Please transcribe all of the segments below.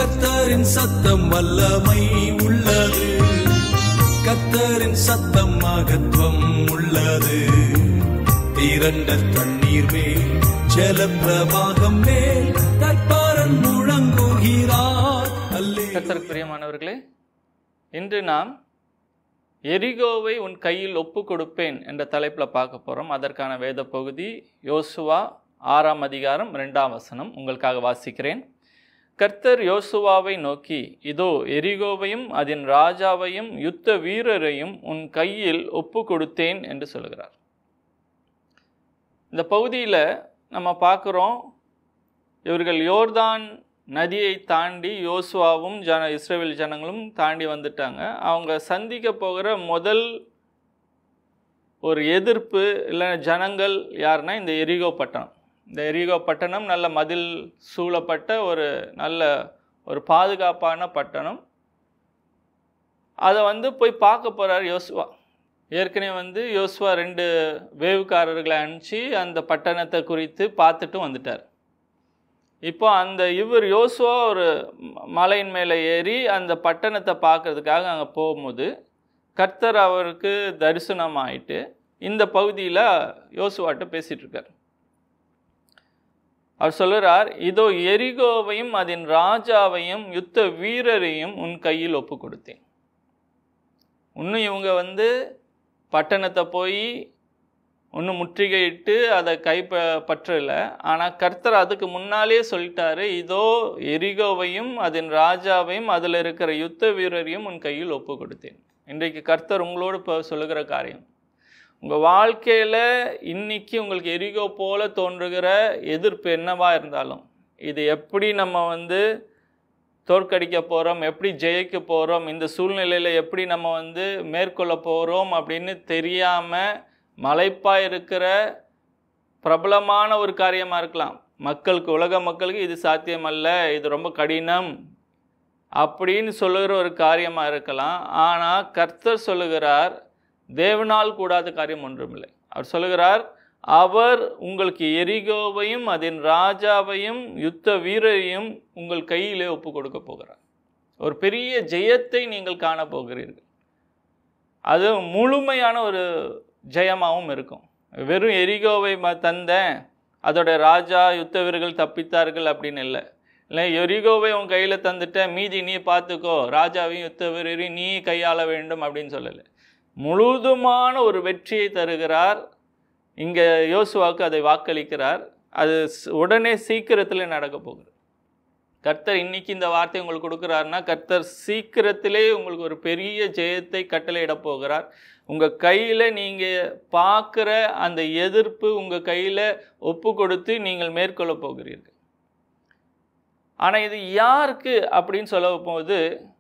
கத்தரின் சத்தம் வல்லமை உள்ளது கத்தரின் சத்தம் மகத்துவம் உள்ளது திரண்ட தண்ணீர் மேல் ஜலப்பிரவாகம் மேல் கற்பாரன் முழங்குகிறார் அல்லே கர்த்தருக்கு பிரியமானவர்களே இன்று நாம் எரிகோவை உன் கையில் ஒப்பு கொடுப்பேன் என்ற தலைப்பில் பார்க்க போகிறோம் அதற்கான வேத பகுதி யோசுவா ஆறாம் அதிகாரம் ரெண்டாம் வசனம் உங்களுக்காக வாசிக்கிறேன் கர்த்தர் யோசுவாவை நோக்கி இதோ எரிகோவையும் அதன் ராஜாவையும் யுத்த வீரரையும் உன் கையில் ஒப்பு கொடுத்தேன் என்று சொல்கிறார் இந்த பகுதியில் நம்ம பார்க்குறோம் இவர்கள் யோர்தான் நதியை தாண்டி யோசுவாவும் ஜன இஸ்ரேல் ஜனங்களும் தாண்டி வந்துட்டாங்க அவங்க சந்திக்க போகிற முதல் ஒரு எதிர்ப்பு இல்லை ஜனங்கள் யாருன்னா இந்த எரிகோ பட்டணம் இந்த எரிகோ பட்டணம் நல்ல மதில் சூழப்பட்ட ஒரு நல்ல ஒரு பாதுகாப்பான பட்டணம் அதை வந்து போய் பார்க்க போகிறார் யோசுவா ஏற்கனவே வந்து யோசுவா ரெண்டு வேவுக்காரர்களை அனுப்பிச்சு அந்த பட்டணத்தை குறித்து பார்த்துட்டு வந்துட்டார் இப்போ அந்த இவர் யோசுவா ஒரு ம- மலையின் மேலே ஏறி அந்த பட்டணத்தை பார்க்கறதுக்காக அங்கே போகும்போது கர்த்தர் அவருக்கு தரிசனம் ஆயிட்டு இந்த பகுதியில் யோசுவாட்ட பேசிட்டு இருக்கார் அவர் சொல்லுறார் இதோ எரிகோவையும் அதன் ராஜாவையும் யுத்த வீரரையும் உன் கையில் ஒப்பு கொடுத்தேன் இன்னும் இவங்க வந்து பட்டணத்தை போய் ஒன்றும் முற்றுகையிட்டு அதை கைப்ப பற்றல ஆனால் கர்த்தர் அதுக்கு முன்னாலே சொல்லிட்டாரு இதோ எரிகோவையும் அதன் ராஜாவையும் அதில் இருக்கிற யுத்த வீரரையும் உன் கையில் ஒப்பு கொடுத்தேன் இன்றைக்கு கர்த்தர் உங்களோடு இப்போ சொல்லுகிற காரியம் உங்கள் வாழ்க்கையில் இன்னைக்கு உங்களுக்கு எரிகோ போல தோன்றுகிற எதிர்ப்பு என்னவா இருந்தாலும் இது எப்படி நம்ம வந்து தோற்கடிக்க போகிறோம் எப்படி ஜெயிக்க போகிறோம் இந்த சூழ்நிலையில் எப்படி நம்ம வந்து மேற்கொள்ள போகிறோம் அப்படின்னு தெரியாமல் மலைப்பாக இருக்கிற பிரபலமான ஒரு காரியமாக இருக்கலாம் மக்களுக்கு உலக மக்களுக்கு இது சாத்தியமல்ல இது ரொம்ப கடினம் அப்படின்னு சொல்லுகிற ஒரு காரியமாக இருக்கலாம் ஆனால் கர்த்தர் சொல்லுகிறார் தேவனால் கூடாத காரியம் ஒன்றுமில்லை அவர் சொல்லுகிறார் அவர் உங்களுக்கு எரிகோவையும் அதன் ராஜாவையும் யுத்த வீரரையும் உங்கள் கையிலே ஒப்பு கொடுக்க போகிறார் ஒரு பெரிய ஜெயத்தை நீங்கள் காண போகிறீர்கள் அது முழுமையான ஒரு ஜெயமாகவும் இருக்கும் வெறும் எரிகோவை ம- தந்தேன் அதோட ராஜா யுத்த வீரர்கள் தப்பித்தார்கள் அப்படின்னு இல்லை இல்லை எரிகோவை உன் கையில் தந்துட்டேன் மீதி நீ பார்த்துக்கோ ராஜாவையும் யுத்த வீரரையும் நீ கையாள வேண்டும் அப்படின்னு சொல்லலை முழுதுமான ஒரு வெற்றியை தருகிறார் இங்கே யோசுவாவுக்கு அதை வாக்களிக்கிறார் அது ஸ்- உடனே சீக்கிரத்தில் நடக்க போகுது கர்த்தர் இன்னைக்கு இந்த வார்த்தை உங்களுக்கு கொடுக்குறாருன்னா கர்த்தர் சீக்கிரத்திலே உங்களுக்கு ஒரு பெரிய ஜெயத்தை கட்டளையிட போகிறார் உங்கள் கையில் நீங்கள் பார்க்குற அந்த எதிர்ப்பு உங்கள் கையில் ஒப்பு கொடுத்து நீங்கள் மேற்கொள்ள போகிறீர்கள் ஆனால் இது யாருக்கு அப்படின்னு சொல்ல போது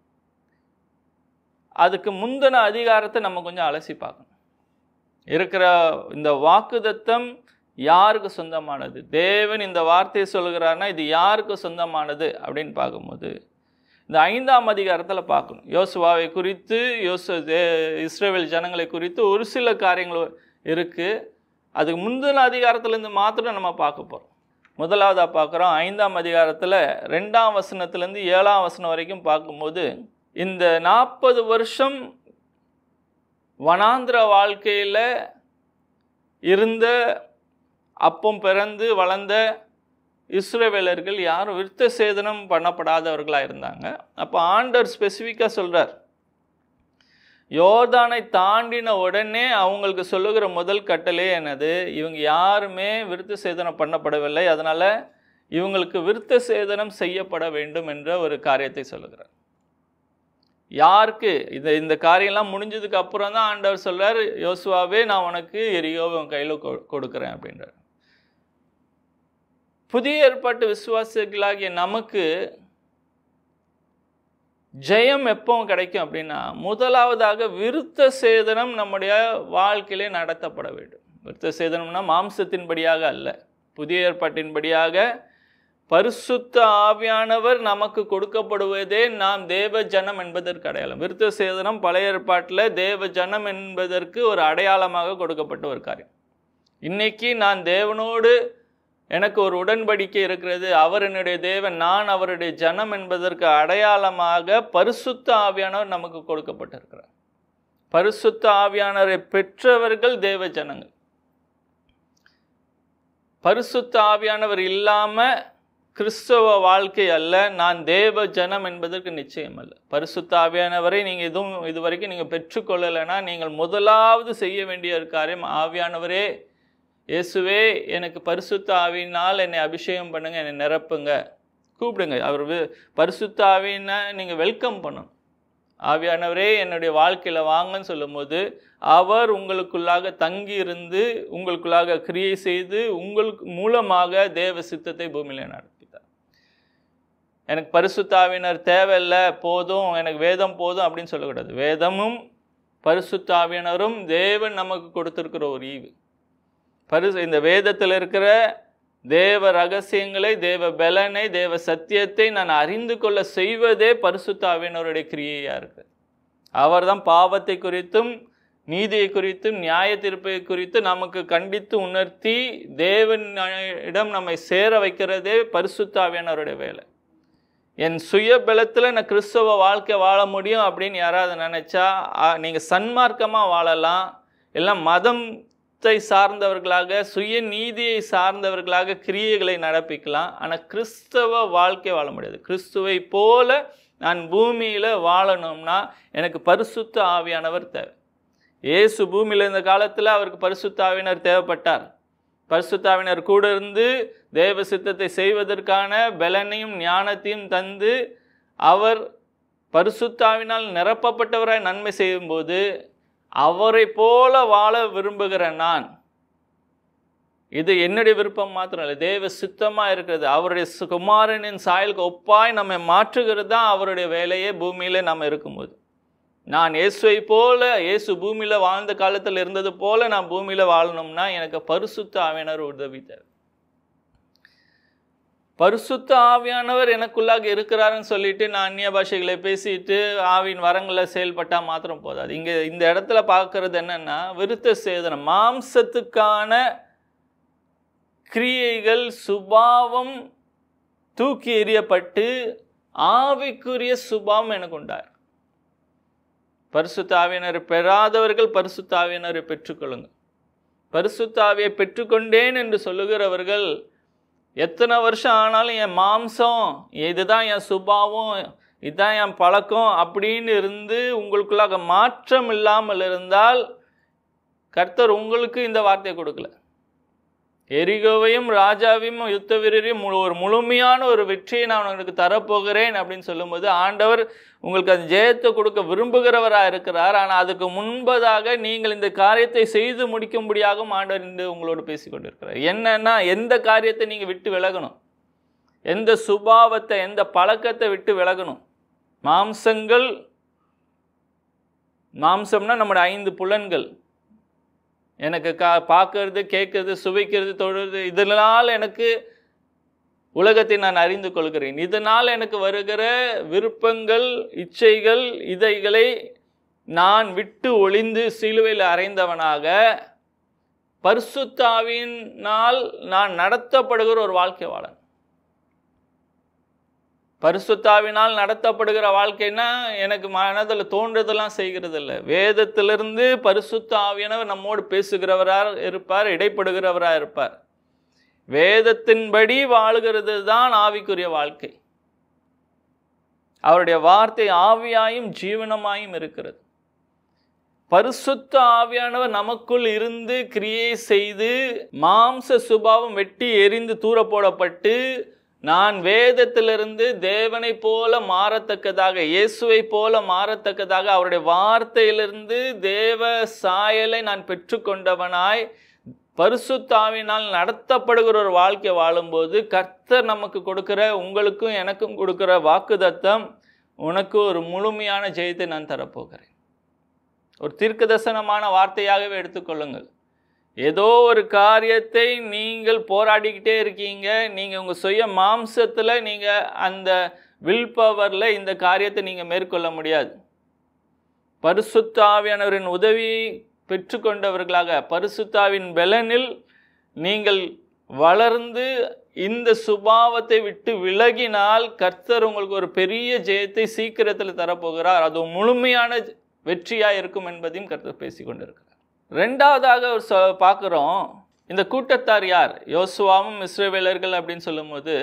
அதுக்கு முந்தின அதிகாரத்தை நம்ம கொஞ்சம் அலசி பார்க்கணும் இருக்கிற இந்த வாக்குதத்தம் யாருக்கு சொந்தமானது தேவன் இந்த வார்த்தையை சொல்கிறார்னா இது யாருக்கு சொந்தமானது அப்படின்னு பார்க்கும்போது இந்த ஐந்தாம் அதிகாரத்தில் பார்க்கணும் யோசுவாவை குறித்து யோசு தே- இஸ்ரவேல் ஜனங்களை குறித்து ஒரு சில காரியங்கள் இருக்குது அதுக்கு முந்தின அதிகாரத்துலேருந்து மாத்திரம் நம்ம பார்க்க போகிறோம் முதலாவதாக பார்க்குறோம் ஐந்தாம் அதிகாரத்தில் ரெண்டாம் வசனத்துலேருந்து ஏழாம் வசனம் வரைக்கும் பார்க்கும்போது இந்த நாற்பது வருஷம் வனாந்திர வாழ்க்கையில் இருந்த அப்பம் பிறந்து வளர்ந்த இஸ்ரவேலர்கள் யாரும் விருத்த சேதனம் பண்ணப்படாதவர்களாக இருந்தாங்க அப்போ ஆண்டவர் ஸ்பெசிஃபிக்காக சொல்கிறார் யோர்தானை தாண்டின உடனே அவங்களுக்கு சொல்லுகிற முதல் கட்டளை என்னது இவங்க யாருமே விருத்த சேதனம் பண்ணப்படவில்லை அதனால் இவங்களுக்கு விருத்த சேதனம் செய்யப்பட வேண்டும் என்ற ஒரு காரியத்தை சொல்லுகிறார் யாருக்கு இந்த இந்த காரியம்லாம் முடிஞ்சதுக்கு அப்புறம் தான் ஆண்டவர் சொல்றார் யோசுவாவே நான் உனக்கு எரியோவை உன் கையில் கொ- கொடுக்குறேன் அப்படின்றார் புதிய ஏற்பாட்டு விசுவாசிகளாகிய நமக்கு ஜெயம் எப்போ கிடைக்கும் அப்படின்னா முதலாவதாக விருத்த சேதனம் நம்முடைய வாழ்க்கையிலே நடத்தப்பட வேண்டும் விருத்த சேதனம்னா மாம்சத்தின்படியாக அல்ல புதிய ஏற்பாட்டின்படியாக பரிசுத்த ஆவியானவர் நமக்கு கொடுக்கப்படுவதே நாம் தேவ ஜனம் என்பதற்கு அடையாளம் விருத்த சேதனம் பழைய ஏற்பாட்டில் தேவ ஜனம் என்பதற்கு ஒரு அடையாளமாக கொடுக்கப்பட்ட ஒரு காரியம் இன்னைக்கு நான் தேவனோடு எனக்கு ஒரு உடன்படிக்கை இருக்கிறது அவர் என்னுடைய தேவன் நான் அவருடைய ஜனம் என்பதற்கு அடையாளமாக பரிசுத்த ஆவியானவர் நமக்கு கொடுக்கப்பட்டிருக்கிறார் பரிசுத்த ஆவியானவரை பெற்றவர்கள் தேவ ஜனங்கள் பரிசுத்த ஆவியானவர் இல்லாம கிறிஸ்தவ வாழ்க்கை அல்ல நான் தேவ ஜனம் என்பதற்கு நிச்சயம் அல்ல பரிசுத்த ஆவியானவரை நீங்கள் எதுவும் இது வரைக்கும் நீங்கள் பெற்றுக்கொள்ளலைன்னா நீங்கள் முதலாவது செய்ய வேண்டிய ஒரு காரியம் ஆவியானவரே இயேசுவே எனக்கு பரிசுத்த ஆவியினால் என்னை அபிஷேகம் பண்ணுங்க என்னை நிரப்புங்க கூப்பிடுங்க அவர் வி- பரிசுத்த ஆவின்னா நீங்கள் வெல்கம் பண்ணணும் ஆவியானவரே என்னுடைய வாழ்க்கையில் வாங்கன்னு சொல்லும்போது அவர் உங்களுக்குள்ளாக தங்கி இருந்து உங்களுக்குள்ளாக கிரியை செய்து உங்களுக்கு மூலமாக தேவ சித்தத்தை பூமியில் நடத்திட்டார் எனக்கு பரிசுத்தாவினர் தேவையில்லை போதும் எனக்கு வேதம் போதும் அப்படின்னு சொல்லக்கூடாது வேதமும் பரிசுத்தாவினரும் தேவன் நமக்கு கொடுத்திருக்கிற ஒரு ஈவு பரிசு இந்த வேதத்தில் இருக்கிற தேவ ரகசியங்களை தேவ பலனை தேவ சத்தியத்தை நான் அறிந்து கொள்ள செய்வதே பரிசுத்தாவினருடைய கிரியையாக இருக்குது அவர்தான் பாவத்தை குறித்தும் நீதியை குறித்தும் நியாய தீர்ப்பை குறித்து நமக்கு கண்டித்து உணர்த்தி தேவனிடம் நம்மை சேர வைக்கிறதே பரிசுத்தாவியானவருடைய வேலை என் சுய பலத்தில் நான் கிறிஸ்தவ வாழ்க்கை வாழ முடியும் அப்படின்னு யாராவது நினச்சா நீங்கள் சன்மார்க்கமாக வாழலாம் எல்லாம் மதத்தை சார்ந்தவர்களாக சுய நீதியை சார்ந்தவர்களாக கிரியைகளை நடப்பிக்கலாம் ஆனால் கிறிஸ்தவ வாழ்க்கை வாழ முடியாது கிறிஸ்துவை போல நான் பூமியில் வாழணும்னா எனக்கு பரிசுத்த ஆவியானவர் தேவை இயேசு பூமியில் இருந்த காலத்தில் அவருக்கு பரிசுத்த ஆவியினர் தேவைப்பட்டார் பரிசுத்தாவினர் கூட இருந்து தேவ சித்தத்தை செய்வதற்கான பலனையும் ஞானத்தையும் தந்து அவர் பரிசுத்தாவினால் நிரப்பப்பட்டவராய் நன்மை செய்யும்போது அவரை போல வாழ விரும்புகிற நான் இது என்னுடைய விருப்பம் மாத்திரம் இல்லை தேவ சித்தமாக இருக்கிறது அவருடைய சு- குமாரனின் சாயலுக்கு ஒப்பாய் நம்மை மாற்றுகிறது தான் அவருடைய வேலையே பூமியிலே நம்ம இருக்கும்போது நான் இயேசுவை போல இயேசு பூமியில் வாழ்ந்த காலத்தில் இருந்தது போல நான் பூமியில் வாழணும்னா எனக்கு பரிசுத்த ஆவியானவர் உதவி தேவை பரிசுத்த ஆவியானவர் எனக்குள்ளாக இருக்கிறாருன்னு சொல்லிட்டு நான் அந்நிய பாஷைகளை பேசிட்டு ஆவியின் வரங்களை செயல்பட்டால் மாத்திரம் போதாது இங்கே இந்த இடத்துல பார்க்கறது என்னன்னா விருத்த சேதனம் மாம்சத்துக்கான கிரியைகள் சுபாவம் தூக்கி எறியப்பட்டு ஆவிக்குரிய சுபாவம் எனக்கு உண்டார் பரிசுத்தாவியனரை பெறாதவர்கள் பரிசுத்தாவியனரை பெற்றுக்கொள்ளுங்க பரிசுத்தாவியை பெற்றுக்கொண்டேன் என்று சொல்லுகிறவர்கள் எத்தனை வருஷம் ஆனாலும் என் மாம்சம் இதுதான் என் சுபாவம் இதுதான் என் பழக்கம் அப்படின்னு இருந்து உங்களுக்குள்ளாக மாற்றம் இல்லாமல் இருந்தால் கர்த்தர் உங்களுக்கு இந்த வார்த்தையை கொடுக்கல எரிகோவையும் ராஜாவையும் யுத்த வீரரையும் முழு- ஒரு முழுமையான ஒரு வெற்றியை நான் உங்களுக்கு தரப்போகிறேன் அப்படின்னு சொல்லும்போது ஆண்டவர் உங்களுக்கு அந்த ஜெயத்தை கொடுக்க விரும்புகிறவராக இருக்கிறார் ஆனால் அதுக்கு முன்பதாக நீங்கள் இந்த காரியத்தை செய்து முடிக்கும்படியாகவும் ஆண்டவர் இன்று உங்களோடு பேசிக் கொண்டிருக்கிறார் என்னன்னா எந்த காரியத்தை நீங்கள் விட்டு விலகணும் எந்த சுபாவத்தை எந்த பழக்கத்தை விட்டு விலகணும் மாம்சங்கள் மாம்சம்னா நம்முடைய ஐந்து புலன்கள் எனக்கு கா பார்க்கறது கேட்கறது சுவைக்கிறது தொழுறது இதனால் எனக்கு உலகத்தை நான் அறிந்து கொள்கிறேன் இதனால் எனக்கு வருகிற விருப்பங்கள் இச்சைகள் இதைகளை நான் விட்டு ஒளிந்து சிலுவையில் அறைந்தவனாக பரிசுத்தாவினால் நான் நடத்தப்படுகிற ஒரு வாழ்க்கை வாழன் பரிசுத்தாவினால் நடத்தப்படுகிற வாழ்க்கைன்னா எனக்கு மனதில் தோன்றதெல்லாம் செய்கிறது இல்லை வேதத்திலிருந்து பரிசுத்த ஆவியானவர் நம்மோடு பேசுகிறவராக இருப்பார் இடைப்படுகிறவராக இருப்பார் வேதத்தின்படி வாழுகிறது தான் ஆவிக்குரிய வாழ்க்கை அவருடைய வார்த்தை ஆவியாயும் ஜீவனமாயும் இருக்கிறது பரிசுத்த ஆவியானவர் நமக்குள் இருந்து கிரியை செய்து மாம்ச சுபாவம் வெட்டி எரிந்து தூர போடப்பட்டு நான் வேதத்திலிருந்து தேவனைப் போல மாறத்தக்கதாக இயேசுவை போல மாறத்தக்கதாக அவருடைய வார்த்தையிலிருந்து தேவ சாயலை நான் பெற்றுக்கொண்டவனாய் பரிசுத்தாவினால் நடத்தப்படுகிற ஒரு வாழ்க்கை வாழும்போது கர்த்தர் நமக்கு கொடுக்கிற உங்களுக்கும் எனக்கும் கொடுக்கிற வாக்குதத்தம் உனக்கு ஒரு முழுமையான ஜெயத்தை நான் தரப்போகிறேன் ஒரு தீர்க்கதர்சனமான வார்த்தையாகவே எடுத்துக்கொள்ளுங்கள் ஏதோ ஒரு காரியத்தை நீங்கள் போராடிக்கிட்டே இருக்கீங்க நீங்கள் உங்கள் சுய மாம்சத்தில் நீங்கள் அந்த வில் பவரில் இந்த காரியத்தை நீங்கள் மேற்கொள்ள முடியாது பரிசுத்தாவியானவரின் உதவியை பெற்றுக்கொண்டவர்களாக பரிசுத்தாவின் பலனில் நீங்கள் வளர்ந்து இந்த சுபாவத்தை விட்டு விலகினால் கர்த்தர் உங்களுக்கு ஒரு பெரிய ஜெயத்தை சீக்கிரத்தில் தரப்போகிறார் அது முழுமையான வெற்றியாக இருக்கும் என்பதையும் கர்த்தர் பேசி கொண்டிருக்கிறார் ரெண்டாவதாக ஒரு சொ பார்க்குறோம் இந்த கூட்டத்தார் யார் யோசுவாவும் இஸ்ரேவேலர்கள் அப்படின்னு சொல்லும்போது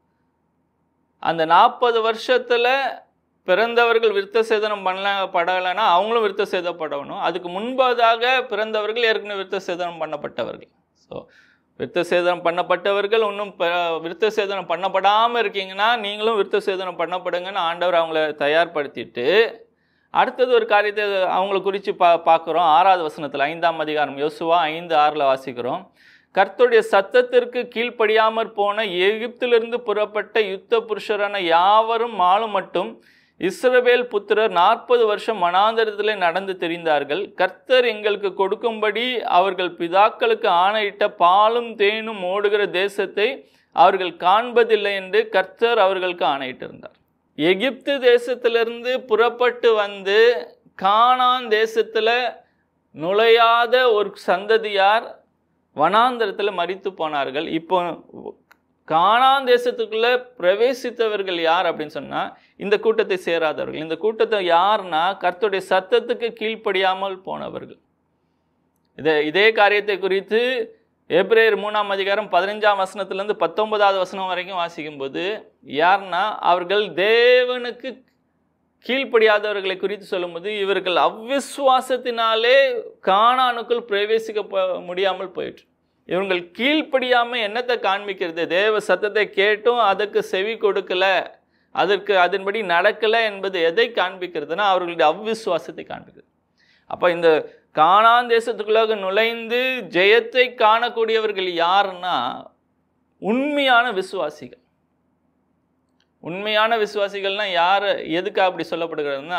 அந்த நாற்பது வருஷத்தில் பிறந்தவர்கள் விருத்த சேதனம் பண்ணல படலைன்னா அவங்களும் விருத்த சேதப்படணும் அதுக்கு முன்பதாக பிறந்தவர்கள் ஏற்கனவே விருத்த சேதனம் பண்ணப்பட்டவர்கள் ஸோ விருத்த சேதனம் பண்ணப்பட்டவர்கள் இன்னும் ப- விருத்த சேதனம் பண்ணப்படாமல் இருக்கீங்கன்னா நீங்களும் விருத்த சேதனம் பண்ணப்படுங்கன்னு ஆண்டவர் அவங்கள தயார்படுத்திட்டு அடுத்தது ஒரு காரியத்தை அவங்கள குறித்து பா பார்க்குறோம் ஆறாவது வசனத்தில் ஐந்தாம் அதிகாரம் யோசுவா ஐந்து ஆறில் வாசிக்கிறோம் கர்த்தருடைய சத்தத்திற்கு கீழ்ப்படியாமற் போன எகிப்திலிருந்து புறப்பட்ட யுத்த புருஷரான யாவரும் மாலும் மட்டும் இஸ்ரவேல் புத்திரர் நாற்பது வருஷம் மனாந்தரத்திலே நடந்து தெரிந்தார்கள் கர்த்தர் எங்களுக்கு கொடுக்கும்படி அவர்கள் பிதாக்களுக்கு ஆணையிட்ட பாலும் தேனும் ஓடுகிற தேசத்தை அவர்கள் காண்பதில்லை என்று கர்த்தர் அவர்களுக்கு ஆணையிட்டிருந்தார் எகிப்து தேசத்திலிருந்து புறப்பட்டு வந்து கானான் தேசத்தில் நுழையாத ஒரு சந்ததியார் வனாந்தரத்தில் மரித்து போனார்கள் இப்போ கானான் தேசத்துக்குள்ள பிரவேசித்தவர்கள் யார் அப்படின்னு சொன்னா இந்த கூட்டத்தை சேராதவர்கள் இந்த கூட்டத்தை யார்னா கர்த்தருடைய சத்தத்துக்கு கீழ்ப்படியாமல் போனவர்கள் இதை இதே காரியத்தை குறித்து ஏப்ரேர் மூணாம் அதிகாரம் பதினஞ்சாம் வசனத்திலேருந்து பத்தொன்பதாவது வசனம் வரைக்கும் வாசிக்கும்போது யார்னா அவர்கள் தேவனுக்கு கீழ்ப்படியாதவர்களை குறித்து சொல்லும்போது இவர்கள் அவ்விசுவாசத்தினாலே கானானுக்குள் பிரவேசிக்க போ- முடியாமல் போயிற்று இவங்கள் கீழ்ப்படியாமல் என்னத்தை காண்பிக்கிறது தேவ சத்தத்தை கேட்டும் அதுக்கு செவி கொடுக்கல அதற்கு அதன்படி நடக்கலை என்பது எதை காண்பிக்கிறதுனா அவர்களுடைய அவ்விசுவாசத்தை காண்பிக்கிறது அப்போ இந்த கானான் தேசத்துக்குள்ளாக நுழைந்து ஜெயத்தை காணக்கூடியவர்கள் யாருன்னா உண்மையான விசுவாசிகள் உண்மையான விசுவாசிகள்னா யார் எதுக்கு அப்படி சொல்லப்படுகிறதுனா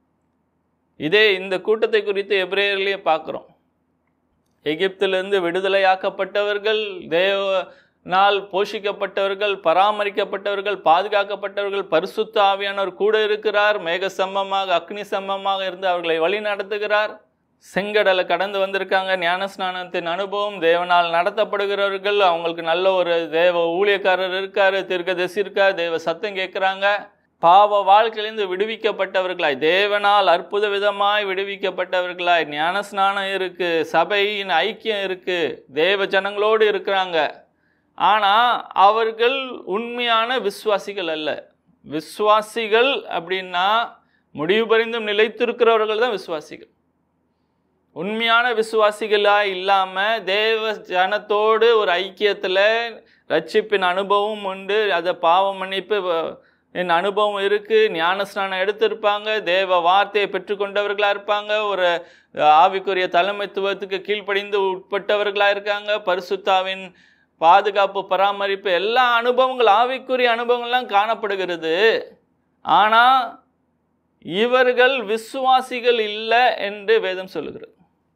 இதே இந்த கூட்டத்தை குறித்து எப்ரேயர்லேயே பார்க்குறோம் எகிப்திலிருந்து விடுதலையாக்கப்பட்டவர்கள் தேவனால் போஷிக்கப்பட்டவர்கள் பராமரிக்கப்பட்டவர்கள் பாதுகாக்கப்பட்டவர்கள் பரிசுத்த ஆவியானவர் கூட இருக்கிறார் மேக சம்பமாக அக்னி சம்பமாக இருந்து அவர்களை வழி நடத்துகிறார் செங்கடலை கடந்து வந்திருக்காங்க ஞானஸ்நானத்தின் அனுபவம் தேவனால் நடத்தப்படுகிறவர்கள் அவங்களுக்கு நல்ல ஒரு தேவ ஊழியக்காரர் இருக்காரு தீர்க்கதரிசி இருக்கார் தேவ சத்தம் கேட்குறாங்க பாவ வாழ்க்கையிலிருந்து விடுவிக்கப்பட்டவர்களாய் தேவனால் அற்புத விதமாய் விடுவிக்கப்பட்டவர்களாய் ஞானஸ்நானம் இருக்கு சபையின் ஐக்கியம் இருக்கு தேவ ஜனங்களோடு இருக்கிறாங்க ஆனால் அவர்கள் உண்மையான விசுவாசிகள் அல்ல விசுவாசிகள் அப்படின்னா முடிவு பரிந்தும் நிலைத்திருக்கிறவர்கள் தான் விசுவாசிகள் உண்மையான விசுவாசிகளா இல்லாமல் தேவ ஜனத்தோடு ஒரு ஐக்கியத்தில் ரட்சிப்பின் அனுபவம் உண்டு அதை பாவ மன்னிப்பு வ- என் அனுபவம் இருக்குது ஞானஸ்நானம் எடுத்திருப்பாங்க தேவ வார்த்தையை பெற்றுக்கொண்டவர்களாக இருப்பாங்க ஒரு அஹ், ஆவிக்குரிய தலைமைத்துவத்துக்கு கீழ்ப்படிந்து உட்பட்டவர்களாக இருக்காங்க பரிசுத்தாவின் பாதுகாப்பு பராமரிப்பு எல்லா அனுபவங்கள் ஆவிக்குரிய அனுபவங்கள்லாம் காணப்படுகிறது ஆனால் இவர்கள் விசுவாசிகள் இல்லை என்று வேதம் சொல்லுகிறது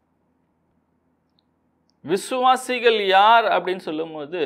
விசுவாசிகள் யார் அப்படின்னு சொல்லும்போது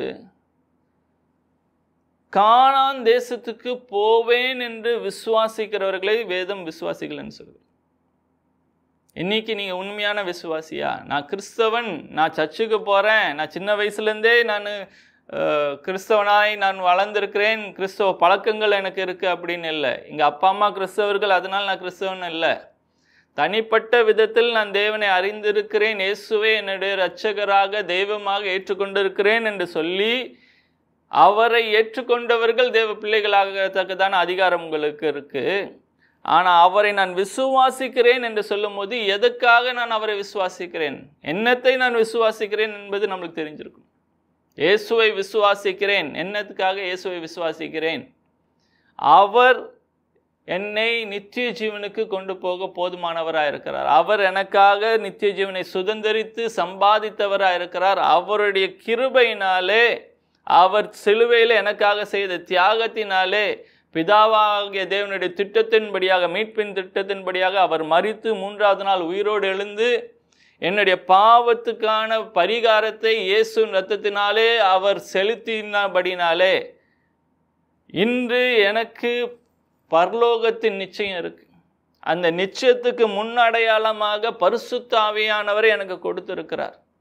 கானான் தேசத்துக்கு போவேன் என்று விசுவாசிக்கிறவர்களை வேதம் விசுவாசிகள் என்று சொல்லுது இன்னைக்கு நீங்க உண்மையான விசுவாசியா நான் கிறிஸ்தவன் நான் சர்ச்சுக்கு போறேன் நான் சின்ன வயசுலேருந்தே நான் கிறிஸ்தவனாய் நான் வளர்ந்துருக்கிறேன் கிறிஸ்தவ பழக்கங்கள் எனக்கு இருக்கு அப்படின்னு இல்லை எங்க அப்பா அம்மா கிறிஸ்தவர்கள் அதனால் நான் கிறிஸ்தவன் இல்லை தனிப்பட்ட விதத்தில் நான் தேவனை அறிந்திருக்கிறேன் இயேசுவே என்னுடைய இரட்சகராக தெய்வமாக ஏற்றுக்கொண்டிருக்கிறேன் என்று சொல்லி அவரை ஏற்றுக்கொண்டவர்கள் தேவ பிள்ளைகளாகத்தக்கதான அதிகாரம் உங்களுக்கு இருக்கு ஆனால் அவரை நான் விசுவாசிக்கிறேன் என்று சொல்லும்போது எதுக்காக நான் அவரை விசுவாசிக்கிறேன் என்னத்தை நான் விசுவாசிக்கிறேன் என்பது நம்மளுக்கு தெரிஞ்சிருக்கும் இயேசுவை விசுவாசிக்கிறேன் என்னத்துக்காக இயேசுவை விசுவாசிக்கிறேன் அவர் என்னை நித்திய ஜீவனுக்கு கொண்டு போக போதுமானவராக இருக்கிறார் அவர் எனக்காக நித்திய ஜீவனை சுதந்திரித்து சம்பாதித்தவராக இருக்கிறார் அவருடைய கிருபையினாலே அவர் சிலுவையில் எனக்காக செய்த தியாகத்தினாலே பிதாவாகிய தேவனுடைய திட்டத்தின்படியாக மீட்பின் திட்டத்தின்படியாக அவர் மரித்து மூன்றாவது நாள் உயிரோடு எழுந்து என்னுடைய பாவத்துக்கான பரிகாரத்தை இயேசுவின் ரத்தத்தினாலே அவர் செலுத்தினபடினாலே இன்று எனக்கு பரலோகத்தின் நிச்சயம் இருக்கு அந்த நிச்சயத்துக்கு முன்னடையாளமாக பரிசுத்த ஆவியானவரை எனக்கு கொடுத்திருக்கிறார்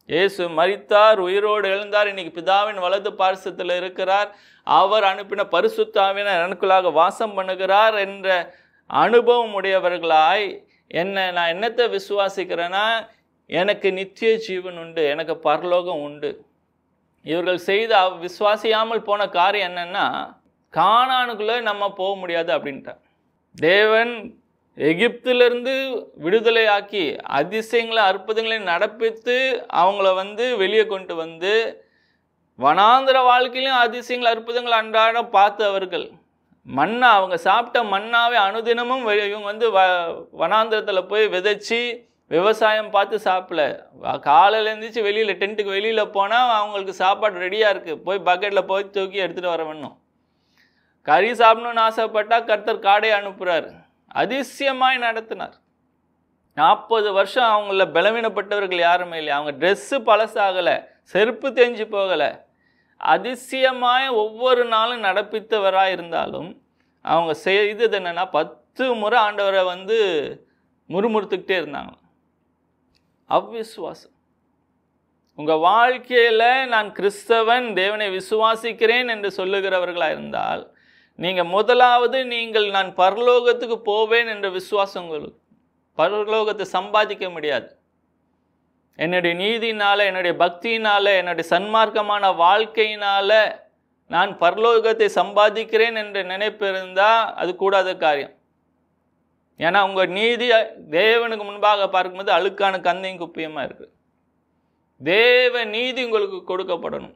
இயேசு மரித்தார் உயிரோடு எழுந்தார் இன்னைக்கு பிதாவின் வலது பார்சத்தில் இருக்கிறார் அவர் அனுப்பின பரிசுத்தாவினர் எனக்குள்ளாக வாசம் பண்ணுகிறார் என்ற அனுபவம் உடையவர்களாய் என்ன நான் என்னத்தை விசுவாசிக்கிறேன்னா எனக்கு நித்திய ஜீவன் உண்டு எனக்கு பரலோகம் உண்டு இவர்கள் செய்த அவ்- விசுவாசியாமல் போன காரியம் என்னன்னா கானானுக்குள்ளே நம்ம போக முடியாது அப்படின்ட்டார் தேவன் எகிப்திலிருந்து விடுதலையாக்கி அதிசயங்களை அற்புதங்களை நடப்பித்து அவங்கள வந்து வெளியே கொண்டு வந்து வனாந்திர வாழ்க்கையிலும் அதிசயங்கள் அற்புதங்கள் அன்றாடம் பார்த்தவர்கள் மண்ணா அவங்க சாப்பிட்ட மண்ணாவே அனுதினமும் வெ- இவங்க வந்து வ வனாந்திரத்தில் போய் விதைச்சி விவசாயம் பார்த்து சாப்பிடல வ- காலையில எழுந்திரிச்சு வெளியில் டென்ட்டுக்கு வெளியில் போனால் அவங்களுக்கு சாப்பாடு ரெடியாக இருக்குது போய் பக்கெட்டில் போய் தூக்கி எடுத்துகிட்டு வர வேணும் கறி சாப்பிடணும்னு ஆசைப்பட்டா கர்த்தர் காடை அனுப்புகிறார் அதிசயமாய் நடத்தினார் நாற்பது வருஷம் அவங்கள பலவீனப்பட்டவர்கள் யாருமே இல்லை அவங்க ட்ரெஸ்ஸு பழசாகலை செருப்பு தேஞ்சு போகலை அதிசயமாய் ஒவ்வொரு நாளும் நடப்பித்தவராக இருந்தாலும் அவங்க செய்தது என்னென்னா பத்து முறை ஆண்டவரை வந்து முறுமுறுத்துக்கிட்டே இருந்தாங்க அவ்விசுவாசம் உங்கள் வாழ்க்கையில் நான் கிறிஸ்தவன் தேவனை விசுவாசிக்கிறேன் என்று சொல்லுகிறவர்களாக இருந்தால் நீங்கள் முதலாவது நீங்கள் நான் பரலோகத்துக்கு போவேன் என்ற விசுவாசம் உங்களுக்கு பரலோகத்தை சம்பாதிக்க முடியாது என்னுடைய நீதினால என்னுடைய பக்தியினால என்னுடைய சன்மார்க்கமான வாழ்க்கையினால நான் பரலோகத்தை சம்பாதிக்கிறேன் என்ற நினைப்பு இருந்தால் அது கூடாத காரியம் ஏன்னா உங்கள் நீதி தேவனுக்கு முன்பாக பார்க்கும்போது அழுக்கான கந்தையும் குப்பியமாக இருக்குது தேவ நீதி உங்களுக்கு கொடுக்கப்படணும்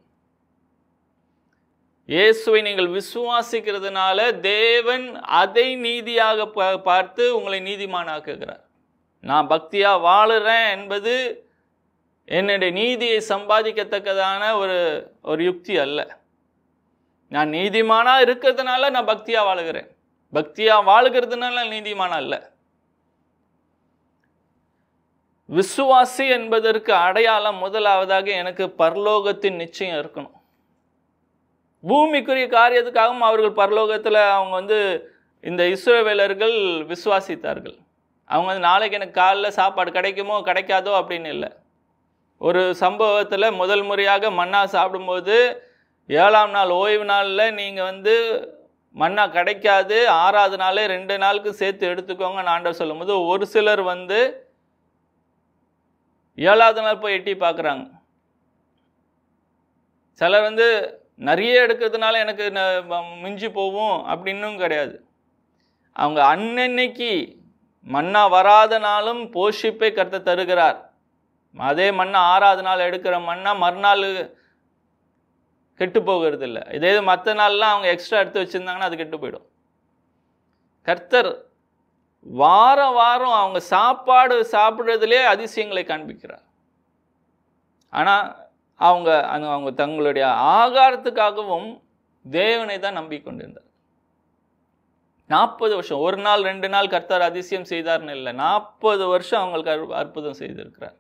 இயேசுவை நீங்கள் விசுவாசிக்கிறதுனால தேவன் அதை நீதியாக பா- பார்த்து உங்களை நீதிமானாக்குகிறார் நான் பக்தியா வாழுறேன் என்பது என்னுடைய நீதியை சம்பாதிக்கத்தக்கதான ஒரு ஒரு யுக்தி அல்ல நான் நீதிமானா இருக்கிறதுனால நான் பக்தியா வாழுகிறேன் பக்தியா வாழுகிறதுனால நீதிமானா அல்ல விசுவாசி என்பதற்கு அடையாளம் முதலாவதாக எனக்கு பரலோகத்தின் நிச்சயம் இருக்கணும் பூமிக்குரிய காரியத்துக்காகவும் அவர்கள் பரலோகத்தில் அவங்க வந்து இந்த இஸ்ரவேலர்கள் விசுவாசித்தார்கள் அவங்க வந்து நாளைக்கு எனக்கு காலைல சாப்பாடு கிடைக்குமோ கிடைக்காதோ அப்படின்னு இல்லை ஒரு சம்பவத்தில் முதல் முறையாக மன்னா சாப்பிடும்போது ஏழாம் நாள் ஓய்வு நாளில் நீங்கள் வந்து மன்னா கிடைக்காது ஆறாவது நாளே ரெண்டு நாளுக்கு சேர்த்து எடுத்துக்கோங்க ஆண்டவர் சொல்லும்போது ஒரு சிலர் வந்து ஏழாவது நாள் போய் எட்டி பார்க்குறாங்க சிலர் வந்து நிறைய எடுக்கிறதுனால எனக்கு ந- ம- மிஞ்சி போகும் அப்படின்னும் கிடையாது அவங்க அன்னன்னைக்கு மன்னா வராத நாளும் போஷிப்பை கர்த்தர் தருகிறார் அதே மண்ணை ஆறாவது நாள் எடுக்கிற மண்ணா மறுநாள் கெட்டு போகிறது இல்லை இதே இது மற்ற நாள்லாம் அவங்க எக்ஸ்ட்ரா எடுத்து வச்சுருந்தாங்கன்னா அது கெட்டு போயிடும் கர்த்தர் வாரம் வாரம் அவங்க சாப்பாடு சாப்பிட்றதுலே அதிசயங்களை காண்பிக்கிறார் ஆனால் அவங்க அந்த அவங்க தங்களுடைய ஆகாரத்துக்காகவும் தேவனை தான் நம்பிக்கொண்டிருந்தார் நாற்பது வருஷம் ஒரு நாள் ரெண்டு நாள் கர்த்தர் அதிசயம் செய்தார்னு இல்லை நாற்பது வருஷம் அவங்களுக்கு அற்பு- அற்புதம் செய்திருக்கிறார்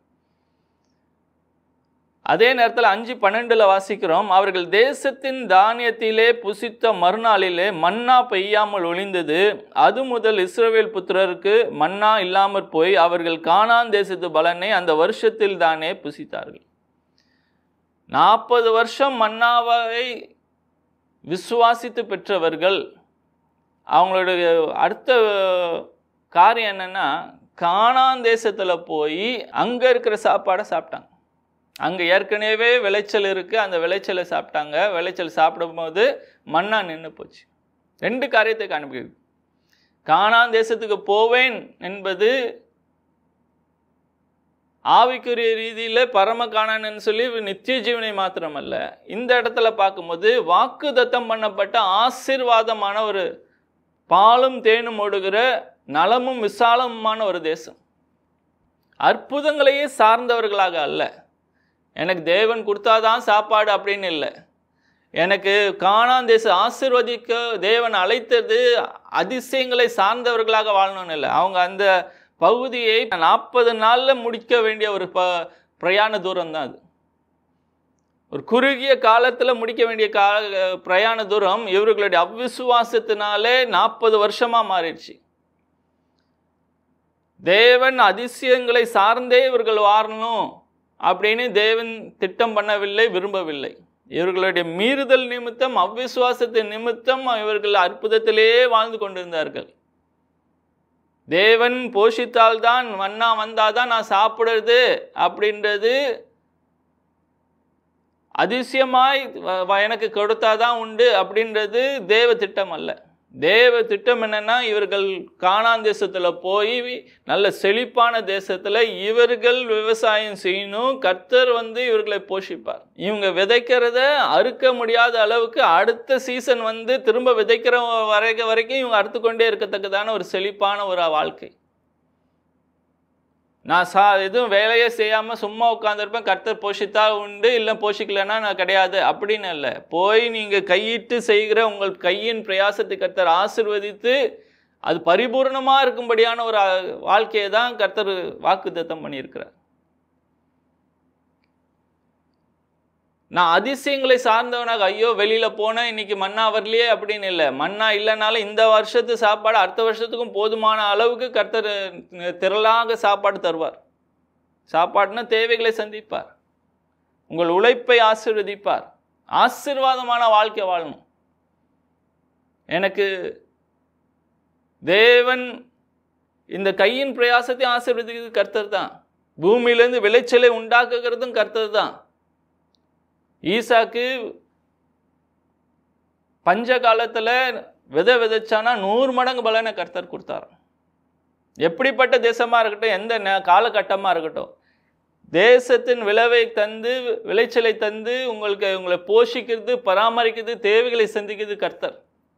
அதே நேரத்தில் அஞ்சு பன்னெண்டுல வாசிக்கிறோம் அவர்கள் தேசத்தின் தானியத்திலே புசித்த மறுநாளிலே மன்னா பெய்யாமல் ஒளிந்தது அது முதல் இஸ்ரவேல் புத்திரருக்கு மன்னா இல்லாமற் போய் அவர்கள் கானான் தேசத்து பலனை அந்த வருஷத்தில் தானே புசித்தார்கள் நாற்பது வருஷம் மன்னாவை விசுவாசித்து பெற்றவர்கள் அவங்களுடைய அடுத்த காரியம் என்னன்னா கானான் தேசத்தில் போய் அங்கே இருக்கிற சாப்பாடை சாப்பிட்டாங்க அங்கே ஏற்கனவே விளைச்சல் இருக்குது அந்த விளைச்சலை சாப்பிட்டாங்க விளைச்சல் சாப்பிடும்போது மண்ணா நின்று போச்சு ரெண்டு காரியத்தை காண்பிக்குது கானான் தேசத்துக்கு போவேன் என்பது ஆவிக்குரிய ரீதியில் பரம காணான்னு சொல்லி நித்திய ஜீவனை மாத்திரமல்ல இந்த இடத்துல பார்க்கும்போது வாக்கு தத்தம் பண்ணப்பட்ட ஆசீர்வாதமான ஒரு பாலும் தேனும் ஓடுகிற நலமும் விசாலமுமான ஒரு தேசம் அற்புதங்களையே சார்ந்தவர்களாக அல்ல எனக்கு தேவன் கொடுத்தாதான் சாப்பாடு அப்படின்னு இல்லை எனக்கு காணான் தேசம் ஆசீர்வதிக்க தேவன் அழைத்தது அதிசயங்களை சார்ந்தவர்களாக வாழணும்னு இல்லை அவங்க அந்த பகுதியை நாற்பது நாளில் முடிக்க வேண்டிய ஒரு ப பிரயாண தூரம் தான் அது ஒரு குறுகிய காலத்தில் முடிக்க வேண்டிய கால பிரயாண தூரம் இவர்களுடைய அவ்விசுவாசத்தினாலே நாற்பது வருஷமாக மாறிடுச்சு தேவன் அதிசயங்களை சார்ந்தே இவர்கள் வாழணும் அப்படின்னு தேவன் திட்டம் பண்ணவில்லை விரும்பவில்லை இவர்களுடைய மீறுதல் நிமித்தம் அவ்விசுவாசத்தின் நிமித்தம் இவர்கள் அற்புதத்திலே வாழ்ந்து கொண்டிருந்தார்கள் தேவன் போஷித்தால்தான் மன்னா வந்தாதான் நான் சாப்பிடுறது அப்படின்றது அதிசயமாய் வ- வ- எனக்கு கொடுத்தாதான் உண்டு அப்படின்றது தேவ திட்டம் அல்ல தேவ திட்டம் என்னன்னா இவர்கள் கானான் தேசத்துல போய் நல்ல செழிப்பான தேசத்துல இவர்கள் விவசாயம் செய்யணும் கர்த்தர் வந்து இவர்களை போஷிப்பார் இவங்க விதைக்கிறத அறுக்க முடியாத அளவுக்கு அடுத்த சீசன் வந்து திரும்ப விதைக்கிற வரை வரைக்கும் இவங்க அறுத்து கொண்டே இருக்கத்தக்கதான ஒரு செழிப்பான ஒரு வாழ்க்கை நான் சா எதுவும் வேலையே செய்யாமல் சும்மா உட்காந்துருப்பேன் கர்த்தர் போஷித்தா உண்டு இல்லை போஷிக்கலைன்னா நான் கிடையாது அப்படின்னு இல்லை போய் நீங்கள் கையிட்டு செய்கிற உங்கள் கையின் பிரயாசத்தை கர்த்தர் ஆசிர்வதித்து அது பரிபூர்ணமாக இருக்கும்படியான ஒரு அஹ், வாழ்க்கையை தான் கர்த்தர் வாக்குத்தத்தம் பண்ணியிருக்கிறார் நான் அதிசயங்களை சார்ந்தவனாக ஐயோ வெளியில் போனேன் இன்னைக்கு மண்ணா வரலையே அப்படின்னு இல்லை மண்ணா இல்லைனாலும் இந்த வருஷத்து சாப்பாடு அடுத்த வருஷத்துக்கும் போதுமான அளவுக்கு கர்த்தர் திரளாக சாப்பாடு தருவார் சாப்பாடுனா தேவைகளை சந்திப்பார் உங்கள் உழைப்பை ஆசீர்வதிப்பார் ஆசீர்வாதமான வாழ்க்கை வாழணும் எனக்கு தேவன் இந்த கையின் பிரயாசத்தை ஆசீர்வதிக்கிறது கர்த்தர் தான் பூமியிலேருந்து விளைச்சலை உண்டாக்குகிறதும் கர்த்தர் தான் ஈசாக்கு பஞ்ச காலத்தில் விதை விதைச்சானா நூறு மடங்கு பலனை கர்த்தர் கொடுத்தார் எப்படிப்பட்ட தேசமாக இருக்கட்டும் எந்த நே- காலகட்டமாக இருக்கட்டும் தேசத்தின் விளைவை தந்து விளைச்சலை தந்து உங்களுக்கு உங்களை போஷிக்கிறது பராமரிக்கிறது தேவைகளை சந்திக்கிறது கர்த்தர்